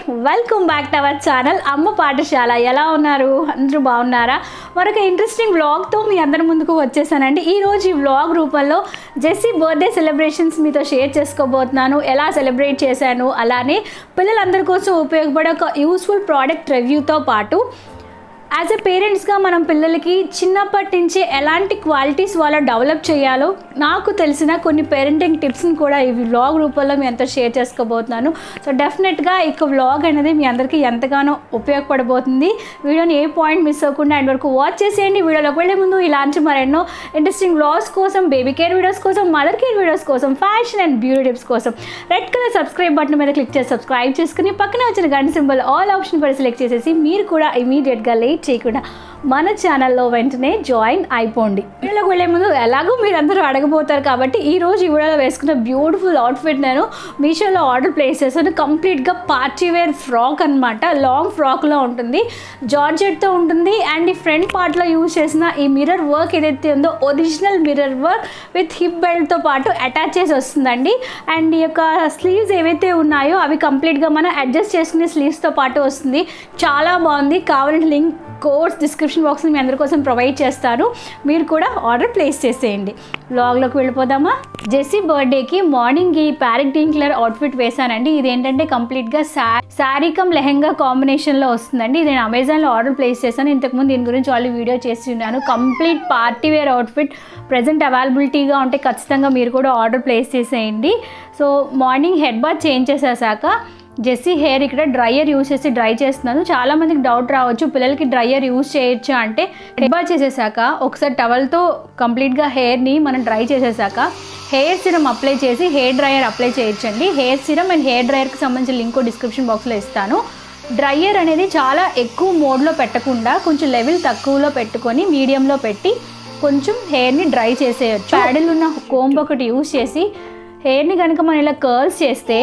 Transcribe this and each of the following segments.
welcome back to our channel Amma Pathashala ఎలా ఉన్నారు అందరూ బాగున్నారా మరొక ఇంట్రెస్టింగ్ వ్లాగ్తో మీ అందరి ముందుకు వచ్చేసానండి ఈరోజు ఈ వ్లాగ్ రూపంలో జెస్సీ బర్త్డే సెలబ్రేషన్స్ మీతో షేర్ చేసుకోబోతున్నాను ఎలా సెలబ్రేట్ చేశాను అలానే పిల్లలందరి కోసం ఉపయోగపడే ఒక యూస్ఫుల్ ప్రోడక్ట్ రివ్యూతో పాటు యాజ్ ఎ పేరెంట్స్గా మనం పిల్లలకి చిన్నప్పటి నుంచే ఎలాంటి క్వాలిటీస్ వాళ్ళ డెవలప్ చేయాలో నాకు తెలిసిన కొన్ని పేరెంటింగ్ టిప్స్ని కూడా ఈ వ్లాగ్ రూపంలో మీ అంతా షేర్ చేసుకోబోతున్నాను సో డెఫినెట్గా ఇక వ్లాగ్ అనేది మీ అందరికీ ఎంతగానో ఉపయోగపడబోతుంది వీడియోని ఏ పాయింట్ మిస్ అవ్వకుండా ఎండ్ వరకు వాచ్ చేసేయండి వీడియోలోకి వెళ్ళే ముందు ఇలాంటి మరెన్నో ఇంట్రెస్టింగ్ వ్లాగ్స్ కోసం బేబీ కేర్ వీడియోస్ కోసం మదర్ కేర్ వీడియోస్ కోసం ఫ్యాషన్ అండ్ బ్యూటీ టిప్స్ కోసం రెడ్ కలర్ సబ్స్క్రైబ్ బటన్ మీద క్లిక్ చేసి సబ్స్క్రైబ్ చేసుకుని పక్కన వచ్చిన గంట సింబల్ ఆల్ ఆప్షన్ కూడా సెలెక్ట్ చేసేసి మీరు కూడా ఇమీడియట్గా లేట్ చేయకుండా మన ఛానల్లో వెంటనే జాయిన్ అయిపోండి వీడియోలోకి వెళ్ళే ముందు ఎలాగో మీరు అందరూ అడగబోతారు కాబట్టి ఈ రోజు ఈ వీడియోలో వేసుకున్న బ్యూటిఫుల్ అవుట్ఫిట్ నేను మీషోలో ఆర్డర్ ప్లేస్ చేశాను కంప్లీట్గా పార్టీ వేర్ ఫ్రాక్ అనమాట లాంగ్ ఫ్రాక్లో ఉంటుంది జార్జెట్తో ఉంటుంది అండ్ ఈ ఫ్రంట్ పార్ట్లో యూజ్ చేసిన ఈ మిర్రర్ వర్క్ ఏదైతే ఉందో original mirror work with hip బెల్ట్తో పాటు అటాచ్ చేసి వస్తుందండి అండ్ ఈ యొక్క స్లీవ్స్ ఏవైతే ఉన్నాయో అవి కంప్లీట్గా మనం అడ్జస్ట్ చేసుకునే స్లీవ్స్తో పాటు వస్తుంది చాలా బాగుంది కావాలంటే లింక్ కోర్స్ డిస్క్రిప్షన్ బాక్స్ని మీ అందరి కోసం ప్రొవైడ్ చేస్తాను మీరు కూడా ఆర్డర్ ప్లేస్ చేసేయండి బ్లాగ్లోకి వెళ్ళిపోదామా జెస్సీ బర్త్డేకి మార్నింగ్ ఈ ప్యారెట్ గ్రీన్ కలర్ అవుట్ఫిట్ వేశానండి ఇది ఏంటంటే కంప్లీట్గా శా శారీ కమ్ లెహెంగా కాంబినేషన్లో వస్తుందండి ఇది నేను అమెజాన్లో ఆర్డర్ ప్లేస్ చేశాను ఇంతకుముందు దీని గురించి ఆల్రెడీ వీడియో చేసి ఉన్నాను complete party wear outfit present అవైలబిలిటీగా ఉంటే ఖచ్చితంగా మీరు కూడా ఆర్డర్ ప్లేస్ చేసేయండి so morning head bath change చేసేసాక జెస్సీ హెయిర్ ఇక్కడ డ్రైయర్ యూస్ చేసి డ్రై చేస్తున్నాను చాలా మందికి డౌట్ రావచ్చు పిల్లలకి డ్రైయర్ యూస్ చేయొచ్చా అంటే హెడ్ బాత్ చేసేసాక ఒకసారి టవల్తో కంప్లీట్గా హెయిర్ని మనం డ్రై చేసేసాక హెయిర్ సిరమ్ అప్లై చేసి హెయిర్ డ్రైయర్ అప్లై చేయొచ్చండి హెయిర్ సిరమ్ అండ్ హెయిర్ డ్రైయర్కి సంబంధించిన లింక్ డిస్క్రిప్షన్ బాక్స్లో ఇస్తాను డ్రైయర్ అనేది చాలా ఎక్కువ మోడ్లో పెట్టకుండా కొంచెం లెవెల్ తక్కువలో పెట్టుకొని మీడియంలో పెట్టి కొంచెం హెయిర్ని డ్రై చేసేయచ్చు ప్యాడిల్ ఉన్న కోంబ్ ఒకటి యూస్ చేసి హెయిర్ని కనుక మనం ఇలా కర్ల్స్ చేస్తే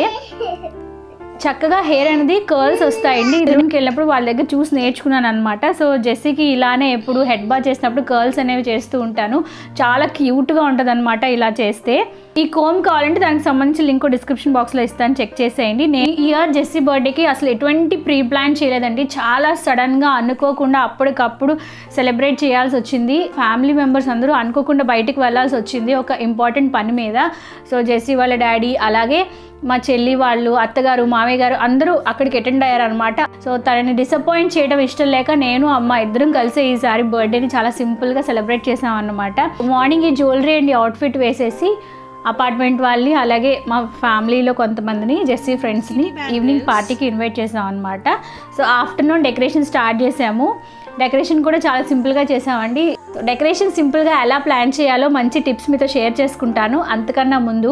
చక్కగా హెయిర్ అనేది కర్ల్స్ వస్తాయండి రూమ్కి వెళ్ళినప్పుడు వాళ్ళ దగ్గర చూసి నేర్చుకున్నాను అనమాట సో జెస్సీకి ఇలానే ఎప్పుడు హెడ్ బాత్ చేసినప్పుడు కర్ల్స్ అనేవి చేస్తూ ఉంటాను చాలా క్యూట్గా ఉంటుంది అనమాట ఇలా చేస్తే ఈ కోమ్ కావాలంటే దానికి సంబంధించి లింక్ డిస్క్రిప్షన్ బాక్స్లో ఇస్తాను చెక్ చేసేయండి నేను ఈ ఇయర్ జెస్సీ బర్త్డేకి అసలు ఎటువంటి ప్రీ ప్లాన్ చేయలేదండి చాలా సడన్గా అనుకోకుండా అప్పటికప్పుడు సెలబ్రేట్ చేయాల్సి వచ్చింది ఫ్యామిలీ మెంబర్స్ అందరూ అనుకోకుండా బయటికి వెళ్ళాల్సి వచ్చింది ఒక ఇంపార్టెంట్ పని మీద సో జెస్సీ వాళ్ళ డాడీ అలాగే మా చెల్లి వాళ్ళు అత్తగారు మామయ్య గారు అందరూ అక్కడికి అటెండ్ అయ్యారనమాట సో తనని డిసప్పాయింట్ చేయడం ఇష్టం లేక నేను అమ్మ ఇద్దరం కలిసి ఈసారి బర్త్డేని చాలా సింపుల్గా సెలబ్రేట్ చేసాం అనమాట మార్నింగ్ ఈ జ్యువెలరీ అండ్ అవుట్ఫిట్ వేసేసి అపార్ట్మెంట్ వాళ్ళని అలాగే మా ఫ్యామిలీలో కొంతమందిని జెస్సీ ఫ్రెండ్స్ని ఈవినింగ్ పార్టీకి ఇన్వైట్ చేసాం అనమాట సో ఆఫ్టర్నూన్ డెకరేషన్ స్టార్ట్ చేసాము డెకరేషన్ కూడా చాలా సింపుల్గా చేసామండి డెకరేషన్ సింపుల్గా ఎలా ప్లాన్ చేయాలో మంచి టిప్స్ మీతో షేర్ చేసుకుంటాను అంతకన్నా ముందు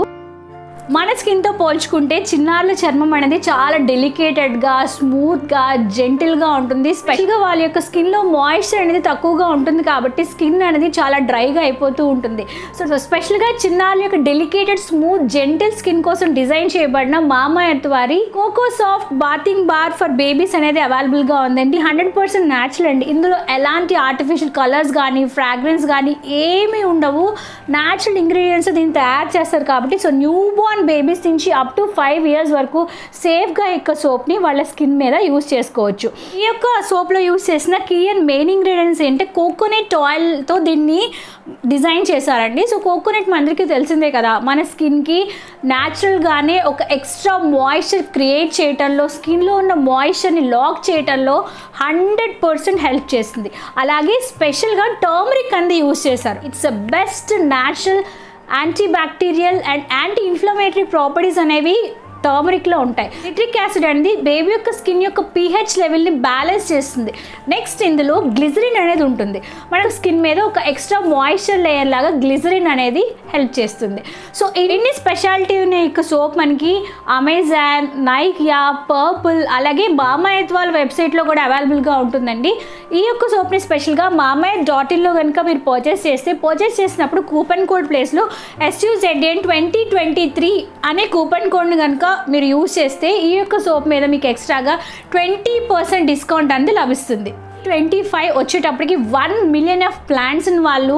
మన స్కిన్తో పోల్చుకుంటే చిన్నారుల చర్మం అనేది చాలా డెలికేటెడ్గా స్మూత్గా జెంటిల్గా ఉంటుంది స్పెషల్గా వాళ్ళ యొక్క స్కిన్లో మాయిశ్చర్ అనేది తక్కువగా ఉంటుంది కాబట్టి స్కిన్ అనేది చాలా డ్రైగా అయిపోతూ ఉంటుంది సో స్పెషల్గా చిన్నారుల యొక్క డెలికేటెడ్ స్మూత్ జెంటిల్ స్కిన్ కోసం డిజైన్ చేయబడిన మామా ఎర్త్ వారి coco soft bathing bar for babies అనేది అవైలబుల్గా ఉందండి హండ్రెడ్ పర్సెంట్ న్యాచురల్ అండి ఇందులో ఎలాంటి ఆర్టిఫిషియల్ కలర్స్ కానీ ఫ్రాగ్రెన్స్ కానీ ఏమీ ఉండవు న్యాచురల్ ఇంగ్రీడియంట్స్ దీన్ని తయారు చేస్తారు కాబట్టి సో న్యూ బోర్న్ బేబీస్ నుంచి అప్ టు ఫైవ్ ఇయర్స్ వరకు సేఫ్గా యొక్క సోప్ని వాళ్ళ స్కిన్ మీద యూస్ చేసుకోవచ్చు ఈ యొక్క సోప్లో యూస్ చేసిన కీ అండ్ మెయిన్ ఇంగ్రీడియంట్స్ ఏంటంటే కోకోనట్ ఆయిల్తో దీన్ని డిజైన్ చేశారండి సో కోకోనట్ మనందరికీ తెలిసిందే కదా మన స్కిన్కి న్యాచురల్గానే ఒక ఎక్స్ట్రా మాయిశ్చర్ క్రియేట్ చేయటంలో స్కిన్లో ఉన్న మాయిశ్చర్ని లాక్ చేయటంలో హండ్రెడ్ పర్సెంట్ హెల్ప్ చేస్తుంది అలాగే స్పెషల్గా టర్మరిక్ అనేది యూస్ చేశారు it's a best natural anti bacterial and anti inflammatory properties అనేవి టర్మరిక్లో ఉంటాయి సిట్రిక్ యాసిడ్ అనేది బేబీ యొక్క స్కిన్ యొక్క పీహెచ్ లెవెల్ని బ్యాలెన్స్ చేస్తుంది నెక్స్ట్ ఇందులో గ్లిజరిన్ అనేది ఉంటుంది మన స్కిన్ మీద ఒక ఎక్స్ట్రా మాయిశ్చర్ లేయర్ లాగా గ్లిజరిన్ అనేది హెల్ప్ చేస్తుంది సో ఇన్ని స్పెషాలిటీ ఉన్న యొక్క సోప్ మనకి అమెజాన్ నైకియా పర్పుల్ అలాగే మామాయత్ వాళ్ళ వెబ్సైట్లో కూడా అవైలబుల్గా ఉంటుందండి ఈ యొక్క సోప్ని స్పెషల్గా మామాయత్ డాట్ ఇన్లో కనుక మీరు పర్చేస్ చేస్తే పర్చేస్ చేసినప్పుడు కూపన్ కోడ్ ప్లేస్లో ఎస్యూజెడ్ఎన్ ట్వంటీ ట్వంటీ త్రీ అనే కూపన్ కోడ్ని కనుక మీరు యూస్ చేస్తే ఈ యొక్క సోప్ మీద మీకు ఎక్స్ట్రాగా ట్వంటీ పర్సెంట్ డిస్కౌంట్ అనేది లభిస్తుంది ట్వంటీ ఫైవ్ వచ్చేటప్పటికి వన్ మిలియన్ ఆఫ్ ప్లాంట్స్ని వాళ్ళు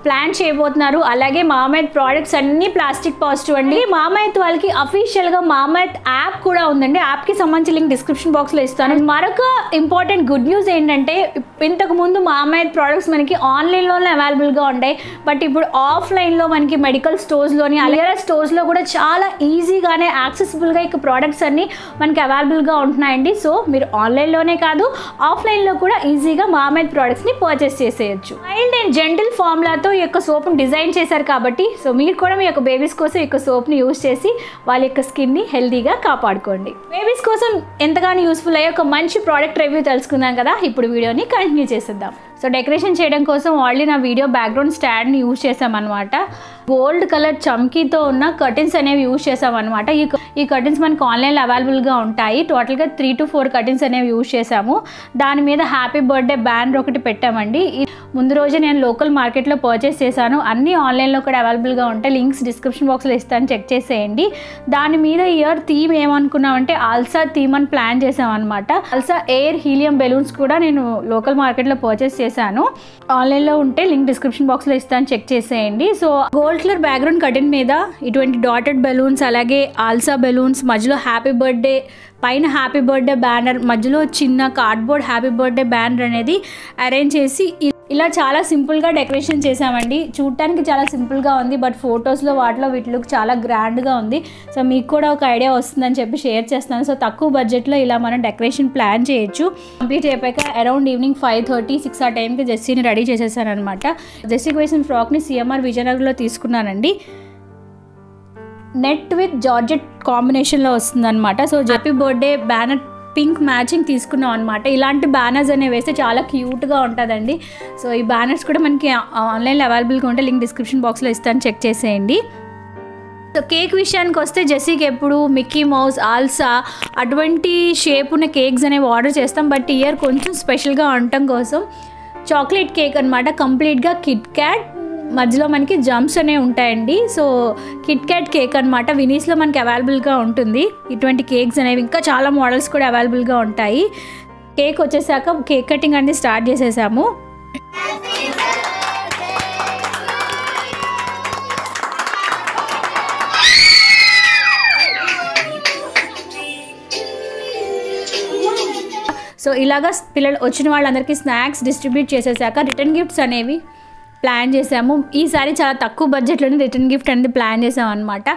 ప్లాన్ చేయబోతున్నారు అలాగే మామైత్ ప్రోడక్ట్స్ అన్ని ప్లాస్టిక్ పాజిటివ్ అండి మామైత్ వాళ్ళకి అఫీషియల్గా మామైత్ యాప్ కూడా ఉందండి యాప్కి సంబంధించి లింక్ డిస్క్రిప్షన్ బాక్స్లో ఇస్తాను మరొక ఇంపార్టెంట్ గుడ్ న్యూస్ ఏంటంటే ఇంతకు ముందు మామైత్ ప్రోడక్ట్స్ మనకి ఆన్లైన్లోనే అవైలబుల్గా ఉంటాయి బట్ ఇప్పుడు ఆఫ్లైన్లో మనకి మెడికల్ స్టోర్స్లోని అలాగే స్టోర్స్లో కూడా చాలా ఈజీగానే యాక్సెసిబుల్గా ఇక ప్రోడక్ట్స్ అన్ని మనకి అవైలబుల్గా ఉంటున్నాయండి సో మీరు ఆన్లైన్లోనే కాదు ఆఫ్లైన్లో కూడా ఈజీగా మామైత్ ప్రోడక్ట్స్ని పర్చేస్ చేసేయచ్చు మైల్డ్ అండ్ జెంటిల్ ఫార్ములాతో ఈ యొక్క సోప్ని డిజైన్ చేశారు కాబట్టి సో మీరు కూడా మీ యొక్క బేబీస్ కోసం ఈ యొక్క సోప్ని యూస్ చేసి వాళ్ళ యొక్క స్కిన్ని హెల్తీగా కాపాడుకోండి బేబీస్ కోసం ఎంతగానో యూస్ఫుల్ అయ్యే ఒక మంచి ప్రోడక్ట్ రివ్యూ తెలుసుకుందాం కదా ఇప్పుడు వీడియోని కంటిన్యూ చేసేద్దాం సో డెకరేషన్ చేయడం కోసం ఆల్రెడీ నా వీడియో బ్యాక్గ్రౌండ్ స్టాండ్ని యూజ్ చేసామన్నమాట గోల్డ్ కలర్ చమ్కీతో ఉన్న కర్టన్స్ అనేవి యూజ్ చేసామన్నమాట ఈ ఈ కర్టన్స్ మనకు ఆన్లైన్లో అవైలబుల్గా ఉంటాయి టోటల్గా త్రీ టు ఫోర్ కర్టన్స్ అనేవి యూజ్ చేసాము దాని మీద హ్యాపీ బర్త్డే బ్యానర్ ఒకటి పెట్టామండి ఈ- ముందు రోజే నేను లోకల్ మార్కెట్లో పర్చేస్ చేశాను అన్నీ ఆన్లైన్లో కూడా అవైలబుల్గా ఉంటాయి లింక్స్ డిస్క్రిప్షన్ బాక్స్లో ఇస్తాను చెక్ చేసేయండి దాని మీద ఇయర్ థీమ్ ఏమనుకున్నామంటే ఆల్సా థీమ్ అని ప్లాన్ చేసామన్నమాట ఆల్సా ఎయిర్ హీలియం బెలూన్స్ కూడా నేను లోకల్ మార్కెట్లో పర్చేస్ చేశాను ఆన్లైన్లో ఉంటే లింక్ డిస్క్రిప్షన్ బాక్స్లో ఇస్తాను చెక్ చేసేయండి so gold colour background curtain మీద ఇటువంటి డాటెడ్ బెలూన్స్ అలాగే ఆల్సా బెలూన్స్ మధ్యలో హ్యాపీ బర్త్డే పైన హ్యాపీ బర్త్డే బ్యానర్ మధ్యలో చిన్న కార్డ్బోర్డ్ హ్యాపీ బర్త్డే బ్యానర్ అనేది అరేంజ్ చేసి ఇ- ఇలా చాలా సింపుల్గా డెకరేషన్ చేసామండి చూడటానికి చాలా సింపుల్గా ఉంది బట్ ఫొటోస్లో వాటిలో వీటి లుక్ చాలా గ్రాండ్గా ఉంది సో మీకు కూడా ఒక ఐడియా వస్తుందని చెప్పి షేర్ చేస్తాను సో తక్కువ బడ్జెట్లో ఇలా మనం డెకరేషన్ ప్లాన్ చేయొచ్చు కంప్లీట్ అయిపోయాక around evening five thirty six ఆ టైంకి జెస్సీని రెడీ చేసేసాను అనమాట జెస్సీకి వేసిన ఫ్రాక్ని సిఎంఆర్ విజయనగర్లో తీసుకున్నానండి నెట్ విత్ జార్జెట్ కాంబినేషన్లో వస్తుందన్నమాట so happy birthday banner pink matching తీసుకున్నాం అనమాట ఇలాంటి బ్యానర్స్ అనేవి వేస్తే చాలా క్యూట్గా ఉంటుందండి సో ఈ బ్యానర్స్ కూడా మనకి ఆన్లైన్లో అవైలబుల్గా ఉంటే లింక్ డిస్క్రిప్షన్ బాక్స్లో ఇస్తాను చెక్ చేసేయండి సో కేక్ విషయానికి వస్తే జెస్సీకి ఎప్పుడు మిక్కీ మౌస్ ఆల్సా అటువంటి షేప్ ఉన్న కేక్స్ అనేవి ఆర్డర్ చేస్తాం బట్ ఇయర్ కొంచెం స్పెషల్గా ఉండటం కోసం చాక్లెట్ కేక్ అనమాట కంప్లీట్గా కిట్ క్యాట్ మధ్యలో మనకి జంప్స్ అనేవి ఉంటాయండి సో కిట్ క్యాట్ కేక్ అనమాట వినీస్లో మనకి అవైలబుల్గా ఉంటుంది ఇటువంటి కేక్స్ అనేవి ఇంకా చాలా మోడల్స్ కూడా అవైలబుల్గా ఉంటాయి కేక్ వచ్చేసాక కేక్ కటింగ్ అనేది స్టార్ట్ చేసేసాము సో ఇలాగా పిల్లలు వచ్చిన వాళ్ళందరికీ స్నాక్స్ డిస్ట్రిబ్యూట్ చేసేసాక రిటర్న్ గిఫ్ట్స్ అనేవి ప్లాన్ చేసాము ఈసారి చాలా తక్కువ బడ్జెట్లోనే రిటర్న్ గిఫ్ట్ అనేది ప్లాన్ చేసాం అనమాట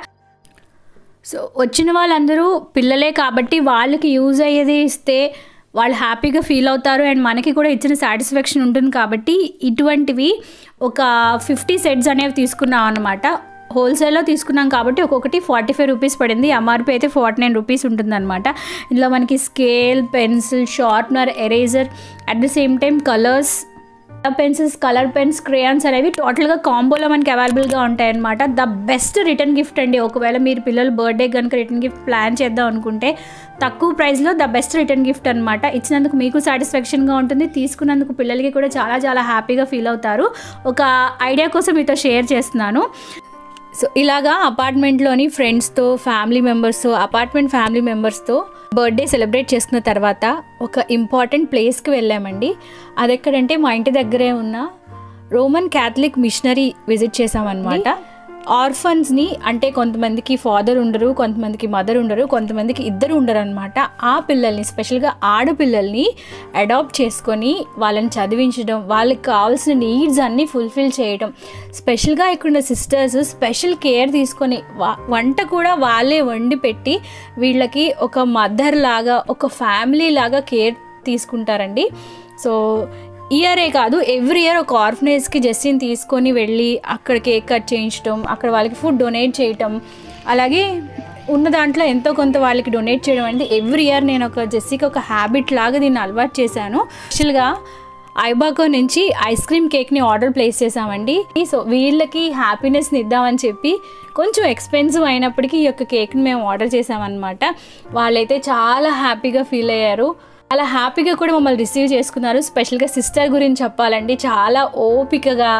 సో వచ్చిన వాళ్ళందరూ పిల్లలే కాబట్టి వాళ్ళకి యూజ్ అయ్యేది ఇస్తే వాళ్ళు హ్యాపీగా ఫీల్ అవుతారు అండ్ మనకి కూడా ఇచ్చిన సాటిస్ఫాక్షన్ ఉంటుంది కాబట్టి ఇటువంటివి ఒక ఫిఫ్టీ సెట్స్ అనేవి తీసుకున్నాం అనమాట హోల్సేల్లో తీసుకున్నాం కాబట్టి ఒక్కొక్కటి ఫార్టీ ఫైవ్ రూపీస్ పడింది ఎంఆర్పి అయితే ఫార్టీ నైన్ రూపీస్ ఉంటుందన్నమాట ఇందులో మనకి scale pencil sharpener eraser at the same time colours pencils colour pens crayons అనేవి టోటల్గా కాంబోలో మనకి అవైలబుల్గా ఉంటాయి అనమాట ద బెస్ట్ రిటర్న్ గిఫ్ట్ అండి ఒకవేళ మీరు పిల్లల బర్త్డే కనుక రిటర్న్ గిఫ్ట్ ప్లాన్ చేద్దాం అనుకుంటే తక్కువ ప్రైస్లో ద బెస్ట్ రిటర్న్ గిఫ్ట్ అనమాట ఇచ్చినందుకు మీకు సాటిస్ఫాక్షన్గా ఉంటుంది తీసుకున్నందుకు పిల్లలకి కూడా చాలా చాలా హ్యాపీగా ఫీల్ అవుతారు ఒక ఐడియా కోసం మీతో షేర్ చేస్తున్నాను సో ఇలాగా అపార్ట్మెంట్లోని ఫ్రెండ్స్తో ఫ్యామిలీ మెంబర్స్తో అపార్ట్మెంట్ ఫ్యామిలీ మెంబర్స్తో బర్త్డే సెలబ్రేట్ చేసుకున్న తర్వాత ఒక ఇంపార్టెంట్ ప్లేస్కి వెళ్ళామండి అది ఎక్కడంటే మా ఇంటి దగ్గరే ఉన్న రోమన్ క్యాథలిక్ మిషనరీ విజిట్ చేసామన్నమాట ఆర్ఫన్స్ని అంటే కొంతమందికి ఫాదర్ ఉండరు కొంతమందికి మదర్ ఉండరు కొంతమందికి ఇద్దరు ఉండరు అనమాట ఆ పిల్లల్ని స్పెషల్గా ఆడపిల్లల్ని అడాప్ట్ చేసుకొని వాళ్ళని చదివించడం వాళ్ళకి కావాల్సిన నీడ్స్ అన్నీ ఫుల్ఫిల్ చేయడం స్పెషల్గా ఇక్కడ సిస్టర్స్ స్పెషల్ కేర్ తీసుకొని వా- వంట కూడా వాళ్ళే వండి పెట్టి వీళ్ళకి ఒక మదర్ లాగా ఒక ఫ్యామిలీ లాగా కేర్ తీసుకుంటారండి సో ఇయరే కాదు ఎవ్రీ ఇయర్ ఒక ఆర్ఫనేజ్కి జెస్సీని తీసుకొని వెళ్ళి అక్కడ కేక్ కట్ చేయించడం అక్కడ వాళ్ళకి ఫుడ్ డొనేట్ చేయటం అలాగే ఉన్న దాంట్లో ఎంతో కొంత వాళ్ళకి డొనేట్ చేయడం అనేది ఎవ్రీ ఇయర్ నేను ఒక జెస్సీకి ఒక హ్యాబిట్ లాగా దీన్ని అలవాటు చేశాను యాక్చువల్గా ఐబాకో నుంచి ఐస్ క్రీమ్ కేక్ని ఆర్డర్ ప్లేస్ చేసామండి సో వీళ్ళకి హ్యాపీనెస్ని ఇద్దామని చెప్పి కొంచెం ఎక్స్పెన్సివ్ అయినప్పటికీ ఈ యొక్క కేక్ని మేము ఆర్డర్ చేసామన్నమాట వాళ్ళైతే చాలా హ్యాపీగా ఫీల్ అయ్యారు అలా హ్యాపీగా కూడా మమ్మల్ని రిసీవ్ చేసుకున్నారు స్పెషల్గా సిస్టర్ గురించి చెప్పాలండి చాలా ఓపికగా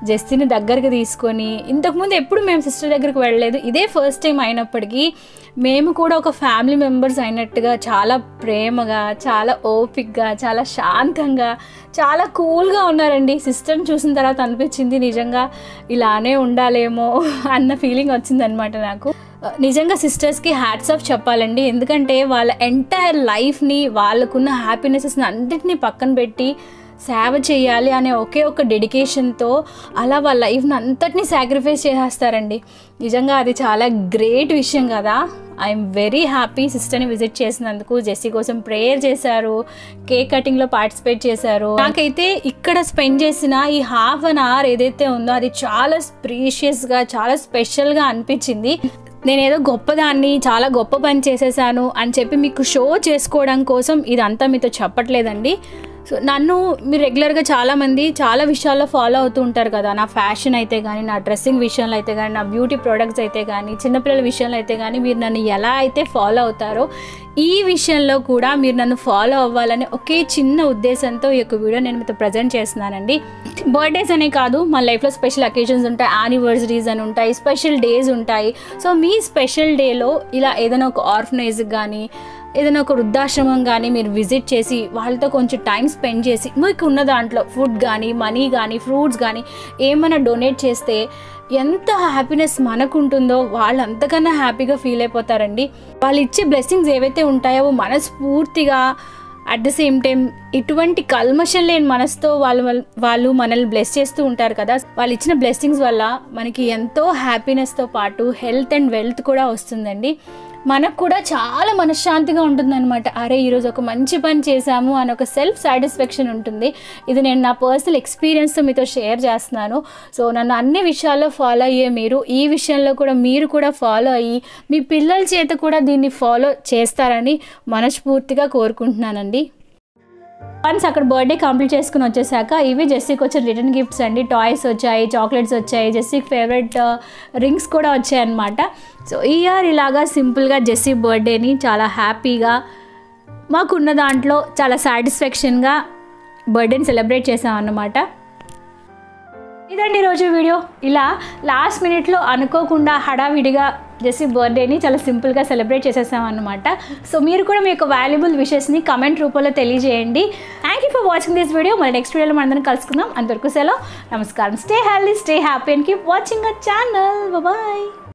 జస్తిని దగ్గరికి తీసుకొని ఇంతకుముందు ఎప్పుడు మేము సిస్టర్ దగ్గరికి వెళ్ళలేదు ఇదే ఫస్ట్ టైం అయినప్పటికీ మేము కూడా ఒక ఫ్యామిలీ మెంబర్స్ అయినట్టుగా చాలా ప్రేమగా చాలా ఓపిక్గా చాలా శాంతంగా చాలా కూల్గా ఉన్నారండి సిస్టర్ని చూసిన తర్వాత అనిపించింది నిజంగా ఇలానే ఉండాలేమో అన్న ఫీలింగ్ వచ్చిందనమాట నాకు నిజంగా సిస్టర్స్కి హ్యాట్స్ ఆఫ్ చెప్పాలండి ఎందుకంటే వాళ్ళ ఎంటైర్ లైఫ్ని వాళ్ళకున్న హ్యాపీనెసెస్ని అన్నిటినీ పక్కన పెట్టి సేవ చేయాలి అనే ఒకే ఒక డెడికేషన్తో అలా వాళ్ళ లైఫ్ని అంతటినీ సాక్రిఫైస్ చేసేస్తారండి నిజంగా అది చాలా గ్రేట్ విషయం కదా ఐఎమ్ వెరీ హ్యాపీ సిస్టర్ని విజిట్ చేసినందుకు జెస్సీ కోసం ప్రేయర్ చేశారు కేక్ కటింగ్లో పార్టిసిపేట్ చేశారు నాకైతే ఇక్కడ స్పెండ్ చేసిన ఈ హాఫ్ అన్ అవర్ ఏదైతే ఉందో అది చాలా ప్రీషియస్గా చాలా స్పెషల్గా అనిపించింది నేనేదో గొప్పదాన్ని చాలా గొప్ప పని చేసేసాను అని చెప్పి మీకు షో చేసుకోవడం కోసం ఇదంతా మీతో చెప్పట్లేదండి సో నన్ను మీరు రెగ్యులర్గా చాలామంది చాలా విషయాల్లో ఫాలో అవుతూ ఉంటారు కదా నా ఫ్యాషన్ అయితే కానీ నా డ్రెస్సింగ్ విషయంలో అయితే కానీ నా బ్యూటీ ప్రొడక్ట్స్ అయితే కానీ చిన్నపిల్లల విషయంలో అయితే కానీ మీరు నన్ను ఎలా అయితే ఫాలో అవుతారో ఈ విషయంలో కూడా మీరు నన్ను ఫాలో అవ్వాలని ఒకే చిన్న ఉద్దేశంతో ఈ యొక్క వీడియో నేను మీతో ప్రజెంట్ చేస్తున్నానండి బర్త్డేస్ అనే కాదు మా లైఫ్లో స్పెషల్ అకేషన్స్ ఉంటాయి యానివర్సరీస్ అని ఉంటాయి స్పెషల్ డేస్ ఉంటాయి సో మీ స్పెషల్ డేలో ఇలా ఏదైనా ఒక ఆర్ఫనైజ్కి కానీ ఏదైనా ఒక వృద్ధాశ్రమం కానీ మీరు విజిట్ చేసి వాళ్ళతో కొంచెం టైం స్పెండ్ చేసి మీకు ఉన్న దాంట్లో ఫుడ్ కానీ మనీ కానీ ఫ్రూట్స్ కానీ ఏమైనా డొనేట్ చేస్తే ఎంత హ్యాపీనెస్ మనకు ఉంటుందో వాళ్ళు అంతకన్నా హ్యాపీగా ఫీల్ అయిపోతారండి వాళ్ళు ఇచ్చే బ్లెస్సింగ్స్ ఏవైతే ఉంటాయో మనస్ఫూర్తిగా అట్ ద సేమ్ టైం ఇటువంటి కల్మషం లేని మనసుతో వాళ్ళు వాళ్ళు మనల్ని బ్లెస్ చేస్తూ ఉంటారు కదా వాళ్ళు ఇచ్చిన బ్లెస్సింగ్స్ వల్ల మనకి ఎంతో హ్యాపీనెస్తో పాటు హెల్త్ అండ్ వెల్త్ కూడా వస్తుందండి మనకు కూడా చాలా మనశ్శాంతిగా ఉంటుందన్నమాట అరే ఈరోజు ఒక మంచి పని చేశాము అని ఒక సెల్ఫ్ సాటిస్ఫాక్షన్ ఉంటుంది ఇది నేను నా పర్సనల్ ఎక్స్పీరియన్స్తో మీతో షేర్ చేస్తున్నాను సో నన్ను అన్ని విషయాల్లో ఫాలో అయ్యే మీరు ఈ విషయంలో కూడా మీరు కూడా ఫాలో అయ్యి మీ పిల్లల చేత కూడా దీన్ని ఫాలో చేస్తారని మనస్ఫూర్తిగా కోరుకుంటున్నానండి వన్స్ అక్కడ బర్త్డే కంప్లీట్ చేసుకుని వచ్చేసాక ఇవి జెస్సీకి వచ్చిన రిటర్న్ గిఫ్ట్స్ అండి టాయ్స్ వచ్చాయి చాక్లెట్స్ వచ్చాయి జెస్సీకి ఫేవరెట్ రింగ్స్ కూడా వచ్చాయి అనమాట సో ఈ ఇయర్ ఇలాగా సింపుల్గా జెస్సీ బర్త్డేని చాలా హ్యాపీగా మాకున్న దాంట్లో చాలా సాటిస్ఫాక్షన్గా బర్త్డేని సెలబ్రేట్ చేసాం అన్నమాట ఇదండి ఈరోజు వీడియో ఇలా లాస్ట్ మినిట్లో అనుకోకుండా హడావిడిగా జెస్సీ బర్త్డేని చాలా సింపుల్గా సెలబ్రేట్ చేసేసాం అనమాట సో మీరు కూడా మీ యొక్క వాల్యుబుల్ విషెస్ని కమెంట్ రూపంలో తెలియజేయండి thank you for watching this video మరి నెక్స్ట్ వీడియోలో మనందరం కలుసుకుందాం అంతవరకు సెలవు నమస్కారం stay healthy stay happy and keep watching uh channel bye